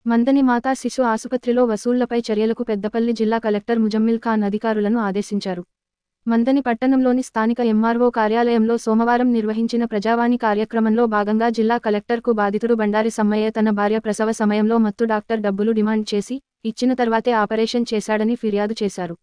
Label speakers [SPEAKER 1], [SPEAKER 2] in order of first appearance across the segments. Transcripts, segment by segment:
[SPEAKER 1] మందని మాతా శిశు ఆసుపత్రిలో వసూళ్లపై చర్యలకు పెద్దపల్లి జిల్లా కలెక్టర్ ముజమ్మిల్ ఖాన్ అధికారులను ఆదేశించారు మందని పట్టణంలోని స్థానిక ఎంఆర్ఓ కార్యాలయంలో సోమవారం నిర్వహించిన ప్రజావాణి కార్యక్రమంలో భాగంగా జిల్లా కలెక్టర్కు బాధితుడు బండారి సమ్మయ్య తన భార్య ప్రసవ సమయంలో మత్తు డాక్టర్ డబ్బులు డిమాండ్ చేసి ఇచ్చిన తర్వాతే ఆపరేషన్ చేశాడని ఫిర్యాదు చేశారు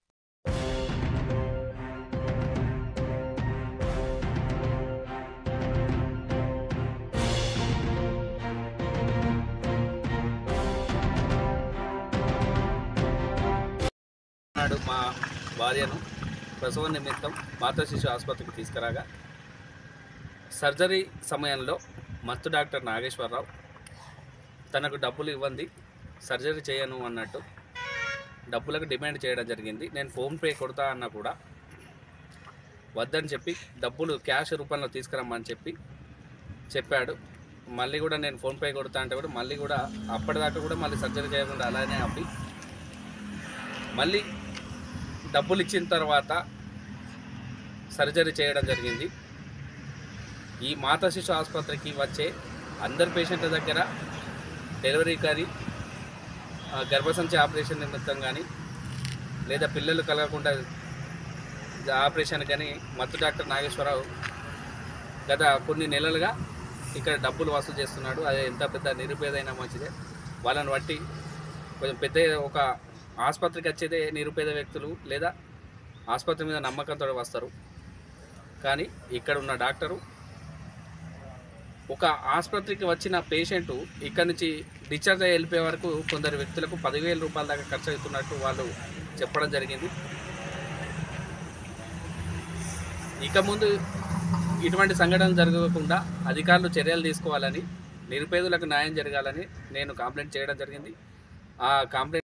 [SPEAKER 2] నాడు మా భార్యను ప్రసవ నిమిత్తం మాతా శిశు ఆసుపత్రికి తీసుకురాగా సర్జరీ సమయంలో మత్తు డాక్టర్ నాగేశ్వరరావు తనకు డబ్బులు ఇవ్వండి సర్జరీ చేయను అన్నట్టు డబ్బులకు డిమాండ్ చేయడం జరిగింది నేను ఫోన్పే కొడతా అన్నా కూడా వద్దని చెప్పి డబ్బులు క్యాష్ రూపంలో తీసుకురమ్మని చెప్పి చెప్పాడు మళ్ళీ కూడా నేను ఫోన్పే కొడతా అంటే కూడా మళ్ళీ కూడా అప్పటిదాకా కూడా మళ్ళీ సర్జరీ చేయకుండా అలానే ఆపి మళ్ళీ డబ్బులు ఇచ్చిన తర్వాత సర్జరీ చేయడం జరిగింది ఈ మాతా శిశు ఆసుపత్రికి వచ్చే అందరి పేషెంట్ల దగ్గర డెలివరీ కానీ ఆ, గర్భసంచి ఆపరేషన్ నిమిత్తం కానీ లేదా పిల్లలు కలగకుండా ఆపరేషన్ కానీ మత్తు డాక్టర్ నాగేశ్వరరావు గత కొన్ని నెలలుగా ఇక్కడ డబ్బులు వసూలు చేస్తున్నాడు అది ఎంత పెద్ద నిరుపేదైనా మంచిదే వాళ్ళని బట్టి కొంచెం పెద్ద ఒక ఆసుపత్రికి వచ్చేదే నిరుపేద వ్యక్తులు లేదా ఆసుపత్రి మీద నమ్మకంతో వస్తారు కానీ ఇక్కడ ఉన్న డాక్టరు ఒక ఆసుపత్రికి వచ్చిన పేషెంట్ ఇక్కడ నుంచి డిశ్చార్జ్ అయ్యి వెళ్ళిపోయే వరకు కొందరు వ్యక్తులకు పదివేల రూపాయల దాకా ఖర్చు అవుతున్నట్టు వాళ్ళు చెప్పడం జరిగింది ఇక ముందు ఇటువంటి సంఘటనలు జరగకుండా అధికారులు చర్యలు తీసుకోవాలని నిరుపేదలకు న్యాయం జరగాలని నేను కంప్లైంట్ చేయడం జరిగింది ఆ కంప్లైంట్